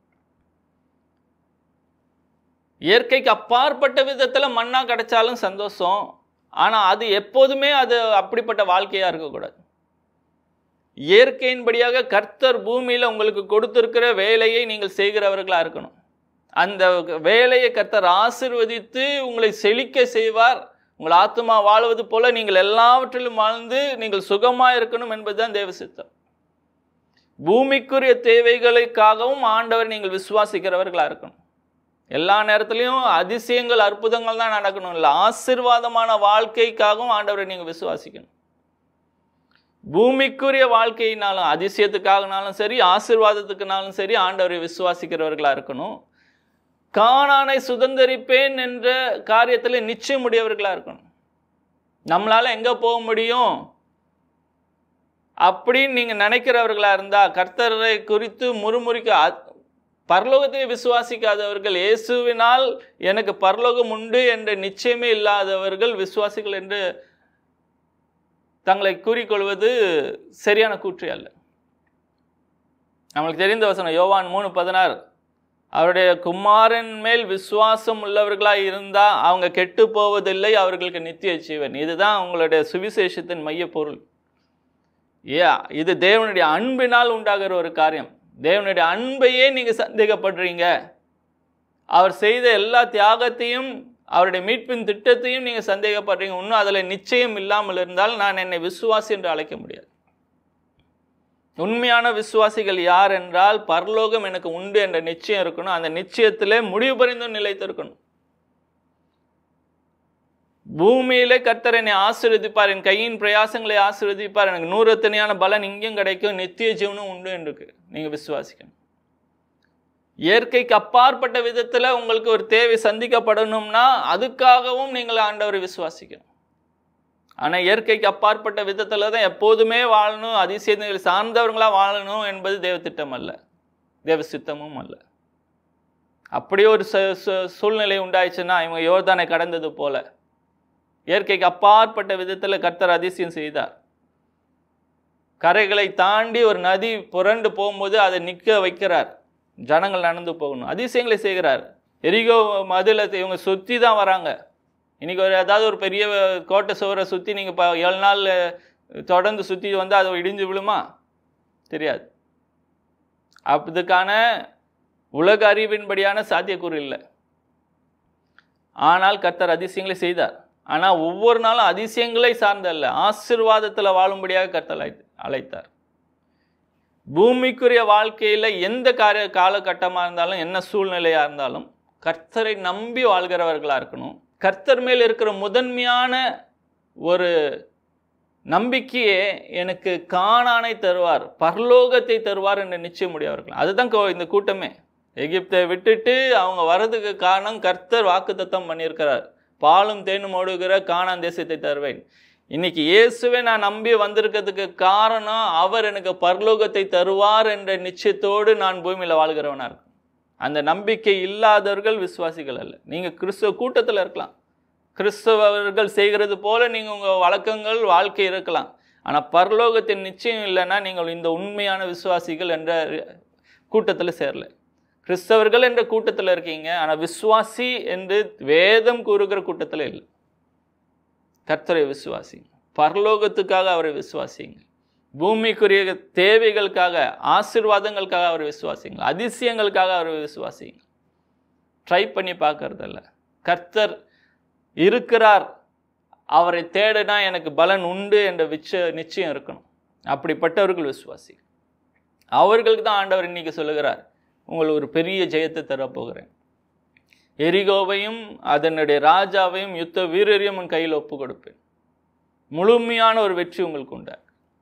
இயற்கைக்கு அப்பாற்பட்ட விதத்தில் மண்ணா கிடைச்சாலும் சந்தோஷம் ஆனால் அது எப்போதுமே அது அப்படிப்பட்ட வாழ்க்கையாக இருக்கக்கூடாது இயற்கையின்படியாக கர்த்தர் பூமியில் உங்களுக்கு கொடுத்திருக்கிற வேலையை நீங்கள் செய்கிறவர்களாக இருக்கணும் அந்த வேலையை கர்த்தர் ஆசிர்வதித்து உங்களை செழிக்க செய்வார் உங்கள் ஆத்மா வாழுவது போல நீங்கள் எல்லாவற்றிலும் வாழ்ந்து நீங்கள் சுகமாக இருக்கணும் என்பதுதான் தேவ சித்தம் பூமிக்குரிய தேவைகளுக்காகவும் ஆண்டவர் நீங்கள் விசுவாசிக்கிறவர்களாக இருக்கணும் எல்லா நேரத்துலையும் அதிசயங்கள் அற்புதங்கள் தான் நடக்கணும் இல்லை ஆசீர்வாதமான வாழ்க்கைக்காகவும் ஆண்டவரை நீங்கள் விசுவாசிக்கணும் பூமிக்குரிய வாழ்க்கையினாலும் அதிசயத்துக்காகனாலும் சரி ஆசீர்வாதத்துக்குனாலும் சரி ஆண்டவரை விசுவாசிக்கிறவர்களாக இருக்கணும் காணானை சுதந்தரிப்பேன் என்ற காரியத்தில் நிச்சயம் உடையவர்களாக இருக்கணும் நம்மளால் எங்கே போக முடியும் அப்படின்னு நீங்கள் நினைக்கிறவர்களாக இருந்தால் கர்த்தரை குறித்து முறுமுறுக்க அ- பரலோகத்தை விசுவாசிக்காதவர்கள் இயேசுவினால் எனக்கு பரலோகம் உண்டு என்ற நிச்சயமே இல்லாதவர்கள் விசுவாசிகள் என்று தங்களை கூறிக்கொள்வது சரியான கூற்று அல்ல நம்மளுக்கு தெரிந்த வசனம் யோவான் மூணு பதினாறு அவருடைய குமாரன் மேல் விசுவாசம் உள்ளவர்களாக இருந்தால் அவங்க கெட்டு போவதில்லை அவர்களுக்கு நித்திய ஜீவன் இதுதான் அவங்களுடைய சுவிசேஷத்தின் மைய பொருள் ஏ இது தேவனுடைய அன்பினால் உண்டாகிற ஒரு காரியம் தேவனுடைய அன்பையே நீங்கள் சந்தேகப்படுறீங்க அவர் செய்த எல்லா தியாகத்தையும் அவருடைய மீட்பின் திட்டத்தையும் நீங்கள் சந்தேகப்படுறீங்க இன்னும் அதில் நிச்சயம் இல்லாமல் இருந்தால் நான் என்னை விசுவாசி என்று அழைக்க முடியாது உண்மையான விசுவாசிகள் யார் என்றால் பரலோகம் எனக்கு உண்டு என்ற நிச்சயம் இருக்கணும் அந்த நிச்சயத்திலே முடிவு பரிந்தும் நிலைத்திருக்கணும் பூமியிலே கர்த்தர் என்னை ஆசீர்வதிப்பார் என் கையின் பிரயாசங்களை ஆசீர்வதிப்பார் எனக்கு நூறத்தனையான பலன் இங்கேயும் கிடைக்கும் நித்திய ஜீவனும் உண்டு என்று நீங்கள் விசுவாசிக்கணும் இயற்கைக்கு அப்பாற்பட்ட விதத்தில் உங்களுக்கு ஒரு தேவை சந்திக்கப்படணும்னா அதுக்காகவும் நீங்கள் ஆண்டவரை விசுவாசிக்கணும் ஆனால் இயற்கைக்கு அப்பாற்பட்ட விதத்தில் தான் எப்போதுமே வாழணும் அதிசயங்கள் சார்ந்தவர்களாக வாழணும் என்பது தேவ திட்டம் அல்ல தேவ சித்தமும் அல்ல அப்படி ஒரு சு- சு- சூழ்நிலை உண்டாயிடுச்சுன்னா இவங்க யோர்தானை கடந்தது போல இயற்கைக்கு அப்பாற்பட்ட விதத்தில் கர்த்தர் அதிசயம் செய்தார் கரைகளை தாண்டி ஒரு நதி புரண்டு போகும்போது அதை நிற்க வைக்கிறார் ஜனங்கள் நடந்து போகணும் அதிசயங்களை செய்கிறார் எரிகோ மதில இவங்க சுற்றி தான் வராங்க இன்னைக்கு ஒரு ஏதாவது ஒரு பெரிய கோட்டை சுவரை சுற்றி நீங்கள் இப்போ ஏழு நாள் தொடர்ந்து சுற்றி வந்து அது இடிஞ்சு விழுமா தெரியாது அதுக்கான உலக அறிவின்படியான சாத்தியக்கூறு இல்லை ஆனால் கர்த்தர் அதிசயங்களை செய்தார் ஆனால் ஒவ்வொரு நாளும் அதிசயங்களை சார்ந்தல்ல ஆசீர்வாதத்தில் வாழும்படியாக கர்த்தர் அழைத்து- அழைத்தார் பூமிக்குரிய வாழ்க்கையில் எந்த காரிய காலகட்டமாக இருந்தாலும் என்ன சூழ்நிலையாக இருந்தாலும் கர்த்தரை நம்பி வாழ்கிறவர்களாக இருக்கணும் கர்த்தர் மேல் இருக்கிற முதன்மையான ஒரு நம்பிக்கையே எனக்கு காணானை தருவார் பரலோகத்தை தருவார் என்று நிச்சயம் முடியவர்கள் அதுதான் கோ- இந்த கூட்டமே எகிப்தை விட்டுட்டு அவங்க வர்றதுக்கு காரணம் கர்த்தர் வாக்குத்தத்தம் பண்ணியிருக்கிறார் பாலும் தேனும் ஓடுகிற காணான் தேசத்தை தருவேன் இன்னைக்கு இயேசுவை நான் நம்பி வந்திருக்கிறதுக்கு காரணம் அவர் எனக்கு பரலோகத்தை தருவார் என்ற நிச்சயத்தோடு நான் பூமியில் வாழ்கிறவனா இருக்கேன் அந்த நம்பிக்கை இல்லாதவர்கள் விசுவாசிகள் அல்ல நீங்கள் கிறிஸ்துவ கூட்டத்தில் இருக்கலாம் கிறிஸ்தவர்கள் செய்கிறது போல நீங்கள் உங்கள் வழக்கங்கள் வாழ்க்கை இருக்கலாம் ஆனால் பரலோகத்தின் நிச்சயம் இல்லைன்னா நீங்கள் இந்த உண்மையான விசுவாசிகள் என்ற கூட்டத்தில் சேரல கிறிஸ்தவர்கள் என்ற கூட்டத்தில் இருக்கீங்க ஆனால் விசுவாசி என்று வேதம் கூறுகிற கூட்டத்தில் இல்லை கர்த்தரை விசுவாசிங்க பரலோகத்துக்காக அவரை விசுவாசிங்க பூமிக்குரிய தேவைகளுக்காக ஆசீர்வாதங்களுக்காக அவரை விசுவாசிங்க அதிசயங்களுக்காக அவரை விசுவாசிங்க ட்ரை பண்ணி பார்க்கறதில்ல கர்த்தர் இருக்கிறார் அவரை தேடினா எனக்கு பலன் உண்டு என்ற விச்ச நிச்சயம் இருக்கணும் அப்படிப்பட்டவர்கள் விசுவாசி அவர்களுக்கு தான் ஆண்டவர் இன்னைக்கு சொல்லுகிறார் உங்களுக்கு ஒரு பெரிய ஜெயத்தை தரப்போகிறேன் எரிகோவையும் அதனுடைய ராஜாவையும் யுத்த வீரரையும் உன் கையில் ஒப்பு கொடுப்பேன் முழுமையான ஒரு வெற்றி உங்களுக்கு உண்டா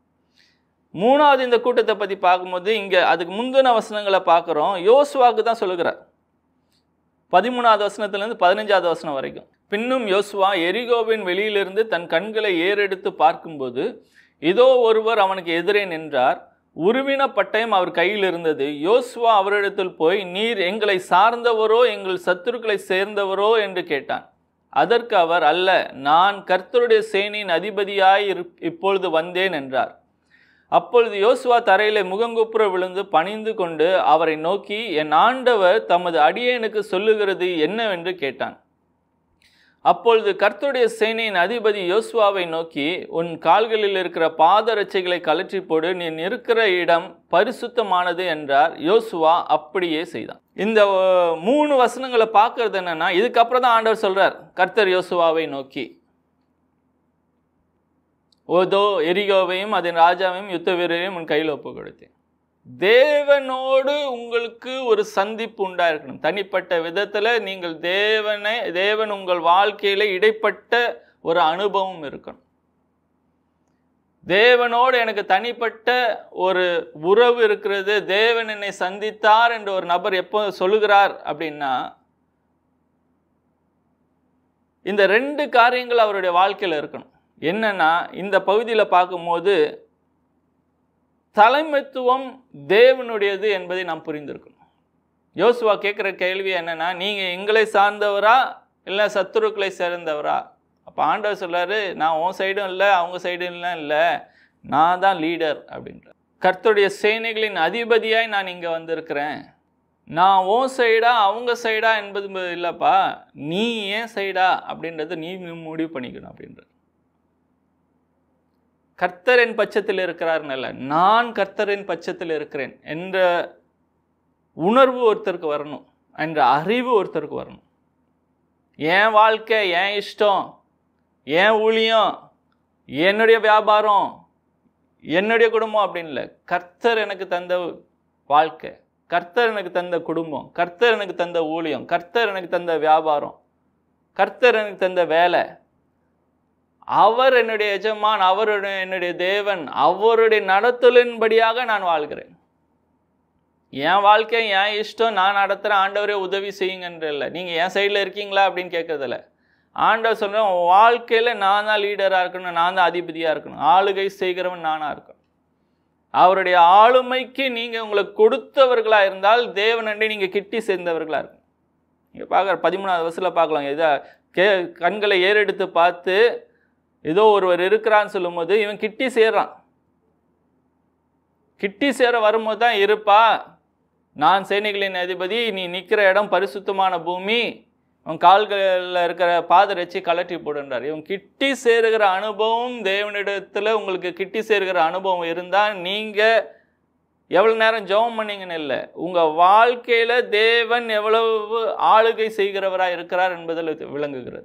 மூணாவது இந்த கூட்டத்தை பற்றி பார்க்கும்போது இங்கே அதுக்கு முந்தின வசனங்களை பார்க்குறோம் யோசுவாக்கு தான் சொல்லுகிறார் பதிமூணாவது வசனத்துலேருந்து பதினஞ்சாவது வசனம் வரைக்கும் பின்னும் யோசுவா எரிகோவின் வெளியிலிருந்து தன் கண்களை ஏறெடுத்து பார்க்கும்போது இதோ ஒருவர் அவனுக்கு எதிரே நின்றார் உருவின பட்டயம் அவர் கையில் இருந்தது யோசுவா அவரிடத்தில் போய் நீர் எங்களை சார்ந்தவரோ எங்கள் சத்துருக்களை சேர்ந்தவரோ என்று கேட்டான் அதற்கு அவர் அல்ல நான் கர்த்தருடைய சேனையின் அதிபதியாய் இரு- இப்பொழுது வந்தேன் என்றார் அப்பொழுது யோசுவா தரையிலே முகங்குப்புற விழுந்து பணிந்து கொண்டு அவரை நோக்கி என் ஆண்டவர் தமது அடியேனுக்கு சொல்லுகிறது என்னவென்று கேட்டான் அப்பொழுது கர்த்தருடைய சேனையின் அதிபதி யோசுவாவை நோக்கி உன் கால்களில் இருக்கிற பாதரட்சைகளை கழற்றி போடு நீ இருக்கிற இடம் பரிசுத்தமானது என்றார் யோசுவா அப்படியே செய்தான் இந்த அஹ், மூணு வசனங்களை பார்க்கறது என்னன்னா இதுக்கப்புறம் தான் ஆண்டவர் சொல்றார் கர்த்தர் யோசுவாவை நோக்கி ஓதோ எரிகோவையும் அதன் ராஜாவையும் யுத்த வீரரையும் உன் கையில் ஒப்பு கொடுத்தேன் தேவனோடு உங்களுக்கு ஒரு சந்திப்பு உண்டாயிருக்கணும் தனிப்பட்ட விதத்தில் நீங்கள் தேவனை தேவன் உங்கள் வாழ்க்கையில் இடைப்பட்ட ஒரு அனுபவம் இருக்கணும் தேவனோடு எனக்கு தனிப்பட்ட ஒரு உறவு இருக்கிறது தேவன் என்னை சந்தித்தார் என்று ஒரு நபர் எப்போ சொல்லுகிறார் அப்படின்னா இந்த ரெண்டு காரியங்கள் அவருடைய வாழ்க்கையில் இருக்கணும் என்னன்னா இந்த பகுதியில் பார்க்கும்போது தலைமைத்துவம் தேவனுடையது என்பதை நாம் புரிந்திருக்கணும் யோசுவா கேட்குற கேள்வி என்னன்னா நீங்கள் எங்களை சார்ந்தவரா இல்லை சத்துருக்களை சேர்ந்தவரா அப்போ ஆண்டவர் சொல்றாரு நான் உன் சைடும் இல்லை அவங்க சைடும் இல்லை இல்லை நான் தான் லீடர் அப்படின்றார் கர்த்தருடைய சேனைகளின் அதிபதியாய் நான் இங்கே வந்திருக்கிறேன் நான் உன் சைடா அவங்க சைடா என்பது இல்லைப்பா நீ ஏன் சைடா அப்படின்றத நீ முடிவு பண்ணிக்கணும் அப்படின்ற கர்த்தரின் பட்சத்தில் இருக்கிறார்னு இல்லை நான் கர்த்தரின் பட்சத்தில் இருக்கிறேன் என்ற உணர்வு ஒருத்தருக்கு வரணும் என்ற அறிவு ஒருத்தருக்கு வரணும் என் வாழ்க்கை என் இஷ்டம் என் ஊழியம் என்னுடைய வியாபாரம் என்னுடைய குடும்பம் அப்படின்னு இல்லை கர்த்தர் எனக்கு தந்த வாழ்க்கை கர்த்தர் எனக்கு தந்த குடும்பம் கர்த்தர் எனக்கு தந்த ஊழியம் கர்த்தர் எனக்கு தந்த வியாபாரம் கர்த்தர் எனக்கு தந்த வேலை அவர் என்னுடைய எஜமான் அவருடைய என்னுடைய தேவன் அவருடைய நடத்தலின்படியாக நான் வாழ்கிறேன் என் வாழ்க்கை என் இஷ்டம் நான் நடத்துகிறேன் ஆண்டவரே உதவி செய்யுங்கன்ற இல்லை நீங்கள் என் சைடில் இருக்கீங்களா அப்படின்னு கேட்கறதில்ல ஆண்டவர் சொல்கிறேன் உன் வாழ்க்கையில் நான் தான் லீடராக இருக்கணும் நான் தான் அதிபதியாக இருக்கணும் ஆளுகை செய்கிறவன் நானாக இருக்கணும் அவருடைய ஆளுமைக்கு நீங்கள் உங்களுக்கு கொடுத்தவர்களாக இருந்தால் தேவனண்டை நீங்கள் கிட்டி சேர்ந்தவர்களாக இருக்கணும் நீங்கள் பார்க்குற பதிமூணாவது வருஷத்தில் பார்க்கலாம் இதை கே கண்களை ஏறெடுத்து பார்த்து ஏதோ ஒருவர் இருக்கிறான்னு சொல்லும்போது இவன் கிட்டி சேர்றான் கிட்டி சேர வரும்போது தான் இருப்பா நான் சேனைகளின் அதிபதி நீ நிற்கிற இடம் பரிசுத்தமான பூமி உன் கால்களில் இருக்கிற பாதரட்சி கலட்டி போடுன்றார் இவன் கிட்டி சேருகிற அனுபவம் தேவனிடத்தில் உங்களுக்கு கிட்டி சேருகிற அனுபவம் இருந்தால் நீங்கள் எவ்வளோ நேரம் ஜெபம் பண்ணீங்கன்னு இல்லை உங்கள் வாழ்க்கையில் தேவன் எவ்வளவு ஆளுகை செய்கிறவராக இருக்கிறார் என்பதில் விளங்குகிறது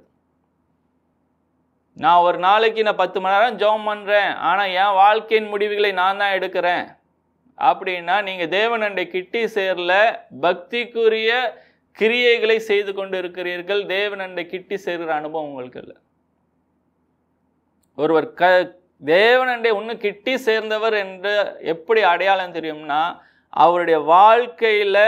நான் ஒரு நாளைக்கு நான் பத்து மணி நேரம் ஜெபம் பண்ணுறேன் ஆனால் என் வாழ்க்கையின் முடிவுகளை நான் தான் எடுக்கிறேன் அப்படின்னா நீங்கள் தேவனண்டை கிட்டி சேரல பக்திக்குரிய கிரியைகளை செய்து கொண்டு இருக்கிறீர்கள் தேவனண்டை கிட்டி சேர்கிற அனுபவம் உங்களுக்கு இல்லை ஒருவர் க தேவனண்டை இன்னும் கிட்டி சேர்ந்தவர் என்று எப்படி அடையாளம் தெரியும்னா அவருடைய வாழ்க்கையில்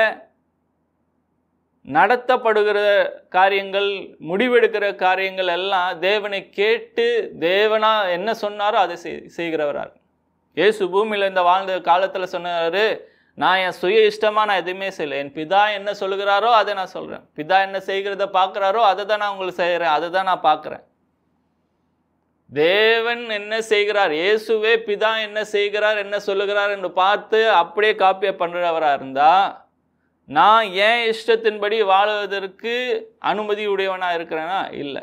நடத்தப்படுகிற காரியங்கள் முடிவெடுக்கிற காரியங்கள் எல்லாம் தேவனை கேட்டு தேவனா என்ன சொன்னாரோ அதை செய் செய்கிறவரார் இயேசு பூமியில் இந்த வாழ்ந்த காலத்தில் சொன்னார் நான் என் சுய இஷ்டமாக நான் எதுவுமே செய்யலை என் பிதா என்ன சொல்லுகிறாரோ அதை நான் சொல்கிறேன் பிதா என்ன செய்கிறத பார்க்குறாரோ அதை தான் நான் உங்களுக்கு செய்கிறேன் அதை தான் நான் பார்க்குறேன் தேவன் என்ன செய்கிறார் இயேசுவே பிதா என்ன செய்கிறார் என்ன சொல்லுகிறார் என்று பார்த்து அப்படியே காப்பியை பண்ணுறவராக இருந்தால் நான் ஏன் இஷ்டத்தின்படி வாழுவதற்கு அனுமதி உடையவனாக இருக்கிறேனா இல்லை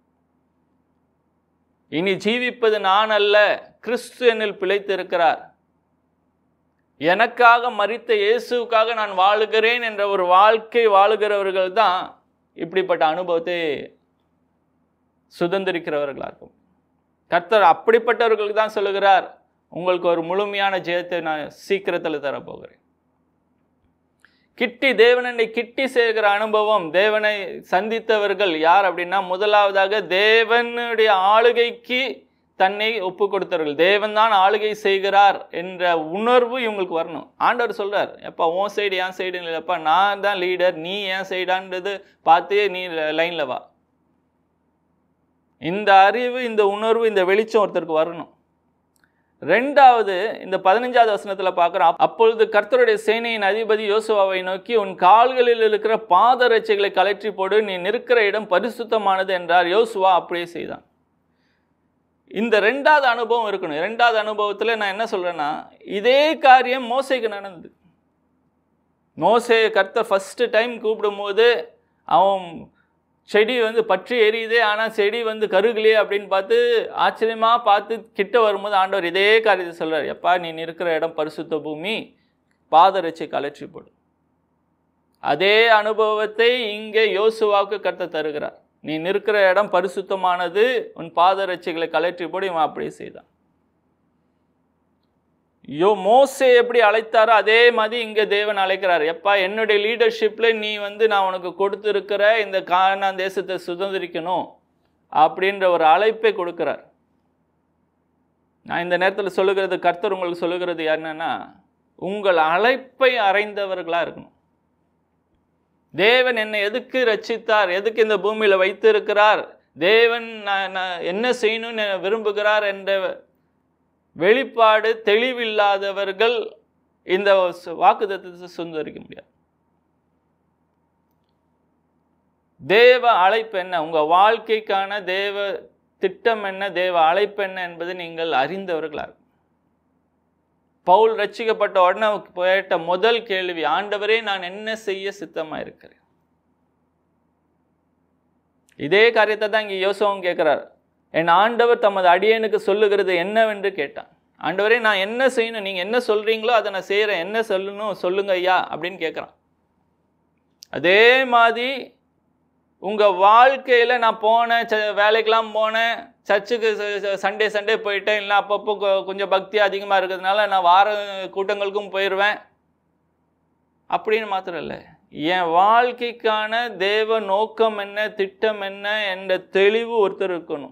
இனி ஜீவிப்பது நான் அல்ல கிறிஸ்து என்னில் பிழைத்து இருக்கிறார் எனக்காக மறித்த இயேசுவுக்காக நான் வாழுகிறேன் என்ற ஒரு வாழ்க்கை வாழுகிறவர்கள் தான் இப்படிப்பட்ட அனுபவத்தை சுதந்திரிக்கிறவர்களாக இருக்கும் கர்த்தர் அப்படிப்பட்டவர்களுக்கு தான் சொல்லுகிறார் உங்களுக்கு ஒரு முழுமையான ஜெயத்தை நான் சீக்கிரத்தில் தரப்போகிறேன் கிட்டி தேவனனை கிட்டி சேர்க்கிற அனுபவம் தேவனை சந்தித்தவர்கள் யார் அப்படின்னா முதலாவதாக தேவனுடைய ஆளுகைக்கு தன்னை ஒப்பு கொடுத்தவர்கள் தேவன் தான் ஆளுகை செய்கிறார் என்ற உணர்வு இவங்களுக்கு வரணும் ஆண்டவர் சொல்றார் எப்பா உன் சைடு என் சைடு இல்லைப்பா நான் தான் லீடர் நீ ஏன் சைடான்றது பார்த்து நீ லைனில் வா இந்த அறிவு இந்த உணர்வு இந்த வெளிச்சம் ஒருத்தருக்கு வரணும் ரெண்டாவது இந்த பதினஞ்சாவது வசனத்தில் பார்க்குறோம் அப்பொழுது கர்த்தருடைய சேனையின் அதிபதி யோசுவாவை நோக்கி உன் கால்களில் இருக்கிற பாதரட்சைகளை கலற்றி போடு நீ நிற்கிற இடம் பரிசுத்தமானது என்றார் யோசுவா அப்படியே செய்தான் இந்த ரெண்டாவது அனுபவம் இருக்கணும் ரெண்டாவது அனுபவத்தில் நான் என்ன சொல்கிறேன்னா இதே காரியம் மோசைக்கு நடந்தது மோசே கர்த்தர் ஃபஸ்ட்டு டைம் கூப்பிடும்போது அவன் செடி வந்து பற்றி எரியுதே ஆனால் செடி வந்து கருகலையே அப்படின்னு பார்த்து ஆச்சரியமாக பார்த்து கிட்ட வரும்போது ஆண்டவர் இதே காரியத்தை சொல்கிறார் எப்பா நீ நிற்கிற இடம் பரிசுத்த பூமி பாதரட்சை கலற்றி போடும் அதே அனுபவத்தை இங்கே யோசுவாவுக்கு கர்த்தர் தருகிறார் நீ நிற்கிற இடம் பரிசுத்தமானது உன் பாதரட்சைகளை கலற்றி போடு இவன் அப்படியே செய்தான் யோ மோசே எப்படி அழைத்தாரோ அதே மாதிரி இங்கே தேவன் அழைக்கிறார் எப்பா என்னுடைய லீடர்ஷிப்பில் நீ வந்து நான் உனக்கு கொடுத்துருக்கிற இந்த கானான் தேசத்தை சுதந்திரிக்கணும் அப்படின்ற ஒரு அழைப்பை கொடுக்கிறார் நான் இந்த நேரத்தில் சொல்லுகிறது கர்த்தர் உங்களுக்கு சொல்லுகிறது என்னன்னா உங்கள் அழைப்பை அறைந்தவர்களாக இருக்கணும் தேவன் என்னை எதுக்கு ரட்சித்தார் எதுக்கு இந்த பூமியில் வைத்திருக்கிறார் தேவன் நான் நான் என்ன செய்யணும்னு விரும்புகிறார் என்ற வெளிப்பாடு தெளிவில்லாதவர்கள் இந்த வாக்குத்தத்தை சுந்தரிக்க முடியாது தேவ அழைப்பு என்ன உங்கள் வாழ்க்கைக்கான தேவ திட்டம் என்ன தேவ அழைப்பு என்ன என்பதை நீங்கள் அறிந்தவர்களாக பவுல் ரட்சிக்கப்பட்ட உடனே கேட்ட முதல் கேள்வி ஆண்டவரே நான் என்ன செய்ய சித்தமாக இருக்கிறேன் இதே காரியத்தை தான் இங்கே யோசவம் கேட்குறார் என் ஆண்டவர் தமது அடியனுக்கு சொல்லுகிறது என்னவென்று கேட்டான் ஆண்டவரே நான் என்ன செய்யணும் நீங்கள் என்ன சொல்கிறீங்களோ அதை நான் செய்கிறேன் என்ன சொல்லணும் சொல்லுங்க ஐயா அப்படின்னு கேட்குறான் அதே மாதிரி உங்கள் வாழ்க்கையில் நான் போனேன் ச வேலைக்கெலாம் போனேன் சர்ச்சுக்கு சண்டே சண்டே போயிட்டேன் இல்லை அப்பப்போ கொ- கொஞ்சம் பக்தி அதிகமாக இருக்கிறதுனால நான் வார கூட்டங்களுக்கும் போயிடுவேன் அப்படின்னு மாத்திரம் இல்லை என் வாழ்க்கைக்கான தேவ நோக்கம் என்ன திட்டம் என்ன என்ற தெளிவு ஒருத்தர் இருக்கணும்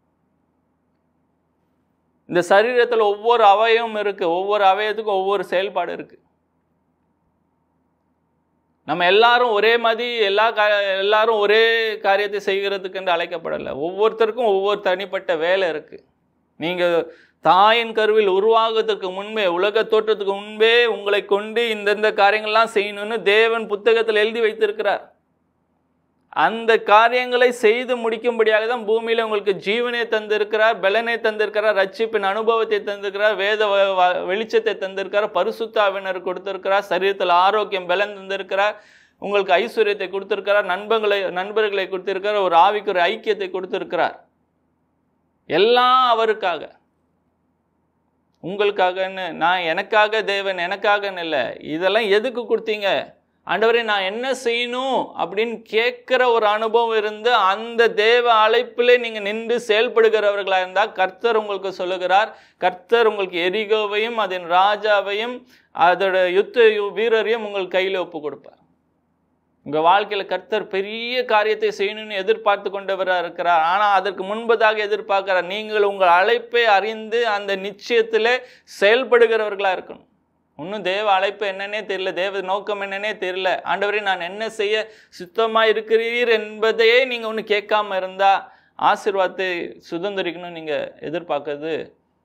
இந்த சரீரத்தில் ஒவ்வொரு அவயவம் இருக்கு ஒவ்வொரு அவயத்துக்கும் ஒவ்வொரு செயல்பாடு இருக்கு நம்ம எல்லாரும் ஒரே மாதிரி எல்லா கா எல்லாரும் ஒரே காரியத்தை செய்கிறதுக்கு என்று அழைக்கப்படலை ஒவ்வொருத்தருக்கும் ஒவ்வொரு தனிப்பட்ட வேலை இருக்கு நீங்க தாயின் கருவில் உருவாகிறதுக்கு முன்பே உலக தோற்றத்துக்கு முன்பே உங்களை கொண்டு இந்தந்த காரியங்கள்லாம் செய்யணும்னு தேவன் புத்தகத்தில் எழுதி வைத்திருக்கிறார் அந்த காரியங்களை செய்து முடிக்கும்படியாக தான் பூமியில் உங்களுக்கு ஜீவனை தந்திருக்கிறார் பலனை தந்திருக்கிறார் ரட்சிப்பின் அனுபவத்தை தந்திருக்கிறார் வேத வ- வ- வெளிச்சத்தை தந்திருக்கிறார் பரிசுத்தாவினர் கொடுத்திருக்கிறார் சரீரத்தில் ஆரோக்கியம் பலன் தந்திருக்கிறார் உங்களுக்கு ஐஸ்வர்யத்தை கொடுத்திருக்கிறார் நண்பர்களை நண்பர்களை கொடுத்திருக்கிறார் ஒரு ஆவிக்கு ஒரு ஐக்கியத்தை கொடுத்திருக்கிறார் எல்லாம் அவருக்காக உங்களுக்காகன்னு நான் எனக்காக தேவன் எனக்காகன்னு இல்லை இதெல்லாம் எதுக்கு கொடுத்தீங்க ஆண்டவரே நான் என்ன செய்யணும் அப்படின்னு கேட்குற ஒரு அனுபவம் இருந்து அந்த தேவ அழைப்பிலே நீங்கள் நின்று செயல்படுகிறவர்களாக இருந்தால் கர்த்தர் உங்களுக்கு சொல்லுகிறார் கர்த்தர் உங்களுக்கு எரிகோவையும் அதன் ராஜாவையும் அதோட யுத்த யு- வீரரையும் உங்கள் கையில் ஒப்பு கொடுப்பார் உங்க வாழ்க்கையில கர்த்தர் பெரிய காரியத்தை செய்யணும்னு எதிர்பார்த்து கொண்டவராக இருக்கிறார் ஆனா அதற்கு முன்பதாக எதிர்பார்க்கிறார் நீங்கள் உங்கள் அழைப்பை அறிந்து அந்த நிச்சயத்துல செயல்படுகிறவர்களா இருக்கணும் இன்னும் தேவ அழைப்பு என்னன்னே தெரியல தேவ நோக்கம் என்னன்னே தெரியல ஆண்டவரே நான் என்ன செய்ய சுத்தமா இருக்கிறீர் என்பதையே நீங்க ஒன்று கேட்காம இருந்தா ஆசீர்வாதத்தை சுதந்திரிக்கணும்னு நீங்க எதிர்பார்க்கறது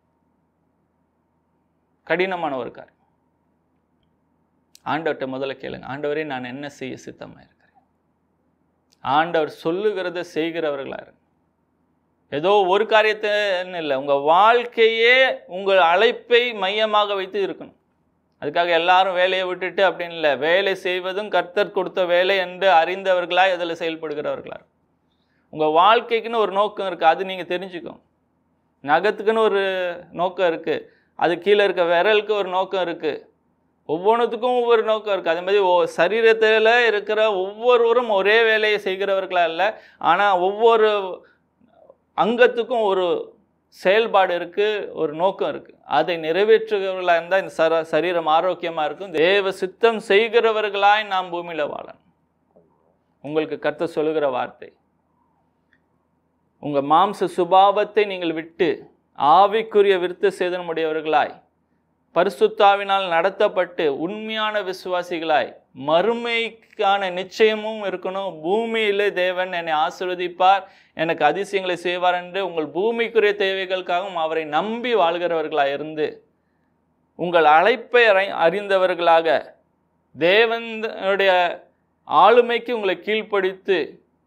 கடினமான ஒரு காரியம் ஆண்டவர்கிட்ட முதல்ல கேளுங்க ஆண்டவரே நான் என்ன செய்ய சித்தமாக இருக்கிறேன் ஆண்டவர் சொல்லுகிறத செய்கிறவர்களா இருங்க ஏதோ ஒரு காரியத்தைன்னு இல்லை உங்கள் வாழ்க்கையே உங்கள் அழைப்பை மையமாக வைத்து இருக்கணும் அதுக்காக எல்லாரும் வேலையை விட்டுட்டு அப்படின்னு இல்லை வேலை செய்வதும் கர்த்தர் கொடுத்த வேலை என்று அறிந்தவர்களாய் அதில் செயல்படுகிறவர்களா இருக்கும் உங்கள் வாழ்க்கைக்குன்னு ஒரு நோக்கம் இருக்குது அது நீங்கள் தெரிஞ்சுக்கோங்க நகத்துக்குன்னு ஒரு நோக்கம் இருக்குது அது கீழே இருக்க விரலுக்கு ஒரு நோக்கம் இருக்குது ஒவ்வொன்றுத்துக்கும் ஒவ்வொரு நோக்கம் இருக்குது அதே மாதிரி ஓ சரீரத்தில் இருக்கிற ஒவ்வொருவரும் ஒரே வேலையை செய்கிறவர்களா இல்லை ஆனால் ஒவ்வொரு அங்கத்துக்கும் ஒரு செயல்பாடு இருக்குது ஒரு நோக்கம் இருக்குது அதை நிறைவேற்றுகிறவர்களாக இருந்தால் இந்த சர சரீரம் ஆரோக்கியமாக இருக்கும் தேவ சித்தம் செய்கிறவர்களாய் நாம் பூமியில் வாழணும் உங்களுக்கு கர்த்தர் சொல்லுகிற வார்த்தை உங்கள் மாம்ச சுபாவத்தை நீங்கள் விட்டு ஆவிக்குரிய விருத்த சேதனமுடையவர்களாய் பரிசுத்தாவினால் நடத்தப்பட்டு உண்மையான விசுவாசிகளாய் மறுமைக்கான நிச்சயமும் இருக்கணும் பூமியிலே தேவன் என்னை ஆசீர்வதிப்பார் எனக்கு அதிசயங்களை செய்வார் என்று உங்கள் பூமிக்குரிய தேவைகளுக்காகவும் அவரை நம்பி வாழ்கிறவர்களாக இருந்து உங்கள் அழைப்பை அறி- அறிந்தவர்களாக தேவனுடைய ஆளுமைக்கு உங்களை கீழ்ப்படுத்து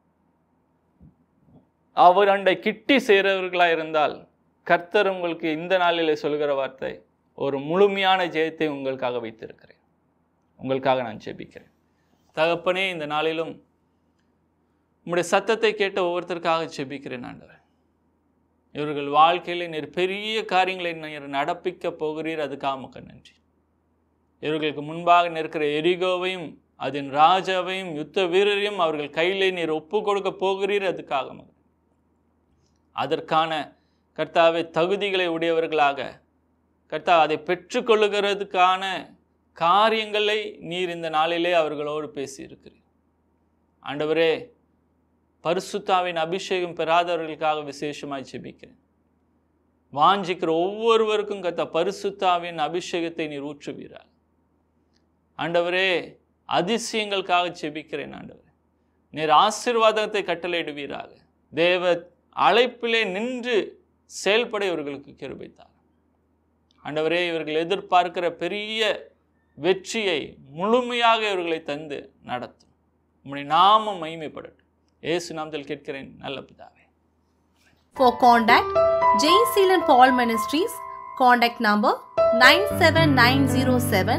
அவர் அண்டை கிட்டி செய்கிறவர்களாக இருந்தால் கர்த்தர் உங்களுக்கு இந்த நாளிலே சொல்கிற வார்த்தை ஒரு முழுமையான ஜெயத்தை உங்களுக்காக வைத்திருக்கிறேன் உங்களுக்காக நான் ஜெபிக்கிறேன் தகப்பனே இந்த நாளிலும் உம்முடைய சத்தத்தை கேட்ட ஒவ்வொருத்தருக்காக ஜெபிக்கிறேன் ஆண்டவர் இவர்கள் வாழ்க்கையில் நீர் பெரிய காரியங்களை நீர் நடப்பிக்க போகிறீர் அதுக்காக உமக்கு நன்றி இவர்களுக்கு முன்பாக நிற்கிற எரிகோவையும் அதன் ராஜாவையும் யுத்த வீரரையும் அவர்கள் கையிலே நீர் ஒப்பு கொடுக்க போகிறீர் அதுக்காக உமக்கு அதற்கான கர்த்தாவை தகுதிகளை உடையவர்களாக கர்த்தா அதை பெற்றுக்கொள்ளுகிறதுக்கான காரியங்களை நீர் இந்த நாளிலே அவர்களோடு பேசியிருக்கிறீர் ஆண்டவரே பரிசுத்தாவின் அபிஷேகம் பெறாதவர்களுக்காக விசேஷமாய் ஜெபிக்கிறேன் வாஞ்சிக்கிற ஒவ்வொருவருக்கும் கத்த பரிசுத்தாவின் அபிஷேகத்தை நீர் ஊற்றுவீராக ஆண்டவரே அதிசயங்களுக்காக ஜெபிக்கிறேன் ஆண்டவரே நீர் ஆசீர்வாதத்தை கட்டளையிடுவீராக தேவ அழைப்பிலே நின்று செயல்பட இவர்களுக்கு கிருபைத்தார் ஆண்டவரே இவர்கள் எதிர்பார்க்கிற பெரிய வெற்றியை முழுமையாக இவர்களை தந்து நடத்தும் உம்முடைய நாமம் மகிமைப்படட்டும் ஏசு நாமத்தில் கேட்கிறேன் நல்ல பிதாவே For contact, J. Sealand Paul Ministries, contact number 97907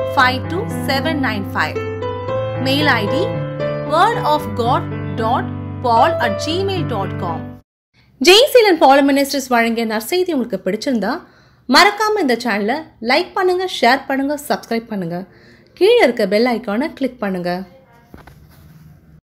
52795. Mail ID wordofgod.paul at gmail.com. Jaiseelan Paul ministers வழங்கிய நற்செய்தி உங்களுக்கு பிடிச்சிருந்தா மறக்காம இந்த சேனலை லைக் பண்ணுங்க ஷேர் பண்ணுங்க சப்ஸ்கிரைப் பண்ணுங்க கீழே இருக்க பெல் ஐக்கானை கிளிக் பண்ணுங்க